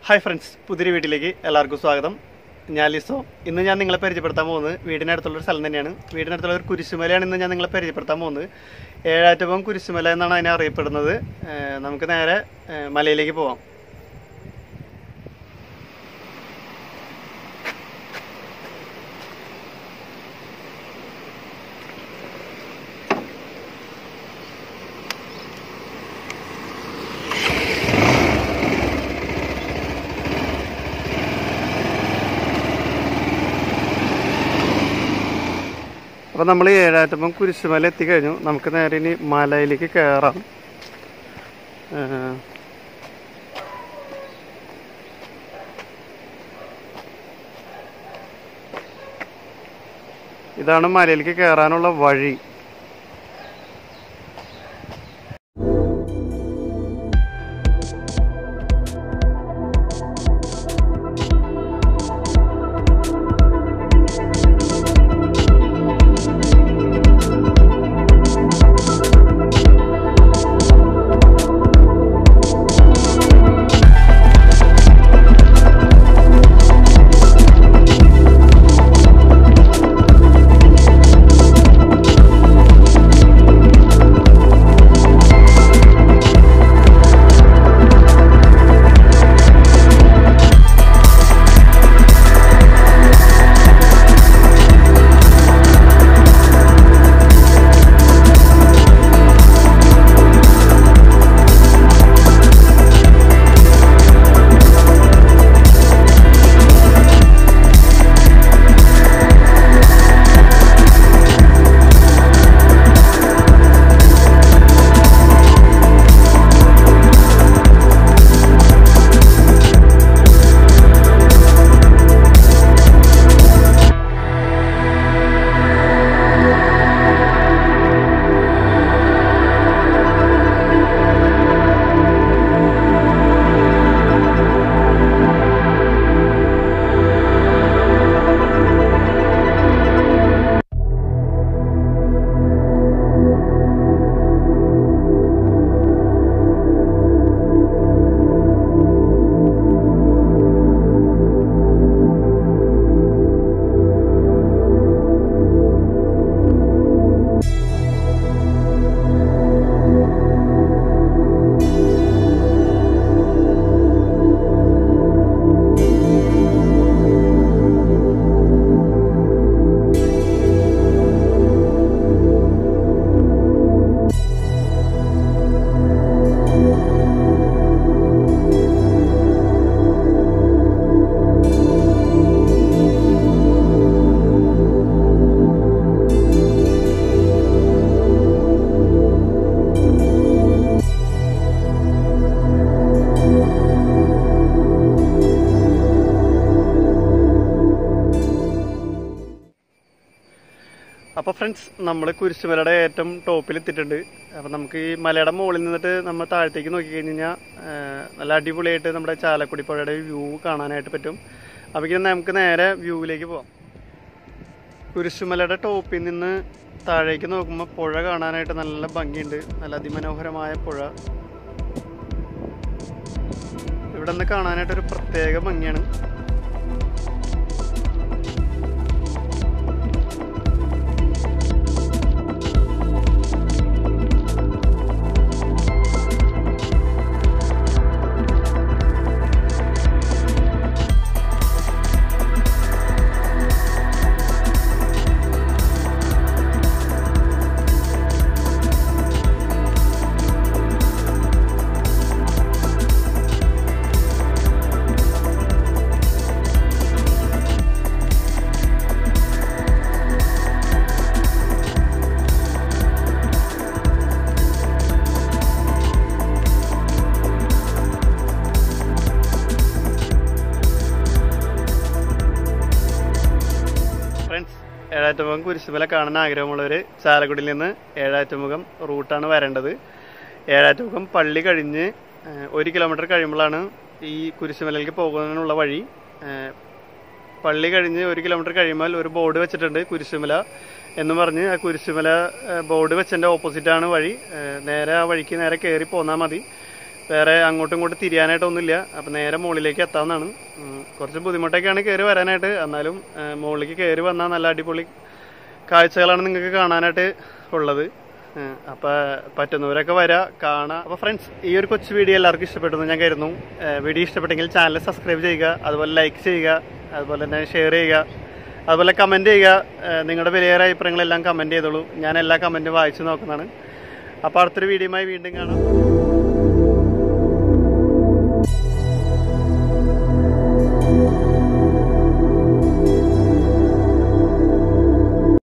hi friends പുതിയൊരു വീട്ടിലേക്ക് എല്ലാവർക്കും സ്വാഗതം ഞാൻ ലിസോ ഇന്ന് ഞാൻ നിങ്ങളെ പരിചയപ്പെടുത്താൻ പോകുന്നത് വീടിനടുത്തുള്ള ഒരു സ്ഥലം തന്നെയാണ് വീടിനടുത്തുള്ള ഒരു കുരിശുമലയാണ് ഇന്ന് ഞാൻ നിങ്ങളെ പരിചയപ്പെടുത്താൻ പോകുന്നത് ഏഴാറ്റപ്പം കുരിശുമല എന്നാണ് അതിനെ അറിയപ്പെടുന്നത് ഏഹ് നമുക്ക് നേരെ ഏഹ് മലയിലേക്ക് പോവാം അപ്പോൾ നമ്മൾ ഏഴാറ്റപ്പം കുരിശുമല എത്തിക്കഴിഞ്ഞു നമുക്ക് നേരെ ഇനി മലയിലേക്ക് കയറാം ഏഹ് ഇതാണ് മലയിലേക്ക് കയറാനുള്ള വഴി അപ്പോൾ ഫ്രണ്ട്സ് നമ്മൾ കുരിശുമലയുടെ ഏറ്റവും ടോപ്പിൽ എത്തിയിട്ടുണ്ട് അപ്പോൾ നമുക്ക് ഈ മലയുടെ മുകളിൽ നിന്നിട്ട് നമ്മൾ താഴത്തേക്ക് നോക്കി കഴിഞ്ഞ് കഴിഞ്ഞാൽ നല്ല അടിപൊളിയായിട്ട് നമ്മുടെ ചാലക്കുടി പുഴയുടെ വ്യൂ കാണാനായിട്ട് പറ്റും അപ്പോൾ ഇങ്ങനെ നമുക്ക് നേരെ വ്യൂവിലേക്ക് പോവാം കുരിശുമലയുടെ ടോപ്പിൽ നിന്ന് താഴേക്ക് നോക്കുമ്പോൾ പുഴ കാണാനായിട്ട് നല്ല ഭംഗിയുണ്ട് നല്ല അതിമനോഹരമായ പുഴ ഇവിടെ നിന്ന് കാണാനായിട്ട് ഒരു പ്രത്യേക ഭംഗിയാണ് ഫ്രണ്ട്സ് ഏഴാറ്റുമുഖം കുരിശുമല കാണാൻ ആഗ്രഹമുള്ളവർ ചാലക്കുടിയിൽ നിന്ന് ഏഴാറ്റുമുഖം റൂട്ടാണ് വരേണ്ടത് ഏഴാറ്റുമുഖം പള്ളി കഴിഞ്ഞ് ഏഹ്, ഒരു കിലോമീറ്റർ കഴിയുമ്പോഴാണ് ഈ കുരിശുമലയിലേക്ക് പോകുന്നതിനുള്ള വഴി ഏഹ്, പള്ളി കഴിഞ്ഞ് ഒരു കിലോമീറ്റർ കഴിയുമ്പോൾ ഒരു ബോർഡ് വെച്ചിട്ടുണ്ട് കുരിശുമല എന്ന് പറഞ്ഞ് ആ കുരിശുമല ഏഹ്, ബോർഡ് വെച്ചതിൻ്റെ ഓപ്പോസിറ്റാണ് വഴി ഏഹ്, നേരെ ആ വഴിക്ക് നേരെ കയറി പോന്നാൽ മതി വേറെ അങ്ങോട്ടും ഇങ്ങോട്ടും തിരിയാനായിട്ടൊന്നുമില്ല അപ്പം നേരെ മുകളിലേക്ക് എത്താവുന്നതാണ് ഉം, കുറച്ച് ബുദ്ധിമുട്ടൊക്കെയാണ് കയറി വരാനായിട്ട് എന്നാലും ആ, മുകളിലേക്ക് കയറി വന്നാൽ നല്ല അടിപൊളി കാഴ്ചകളാണ് നിങ്ങൾക്ക് കാണാനായിട്ട് ഉള്ളത് ഏഹ് അപ്പൊ പറ്റുന്നവരൊക്കെ വരാ കാണാം അപ്പൊ ഫ്രണ്ട്സ് ഈ ഒരു കൊച്ചു വീഡിയോ എല്ലാവർക്കും ഇഷ്ടപ്പെട്ടു ഞാൻ കരുതുന്നു ഏഹ് വീഡിയോ ഇഷ്ടപ്പെട്ടെങ്കിൽ ചാനൽ സബ്സ്ക്രൈബ് ചെയ്യുക അതുപോലെ ലൈക്ക് ചെയ്യുക അതുപോലെ തന്നെ ഷെയർ ചെയ്യുക അതുപോലെ കമന്റ് ചെയ്യുക ഏഹ് നിങ്ങളുടെ വിലയേറെ അഭിപ്രായങ്ങളെല്ലാം കമന്റ് ചെയ്തോളൂ ഞാൻ എല്ലാ കമന്റും വായിച്ചു നോക്കുന്നതാണ് അപ്പോൾ അടുത്തൊരു വീഡിയോയുമായി വീണ്ടും കാണാം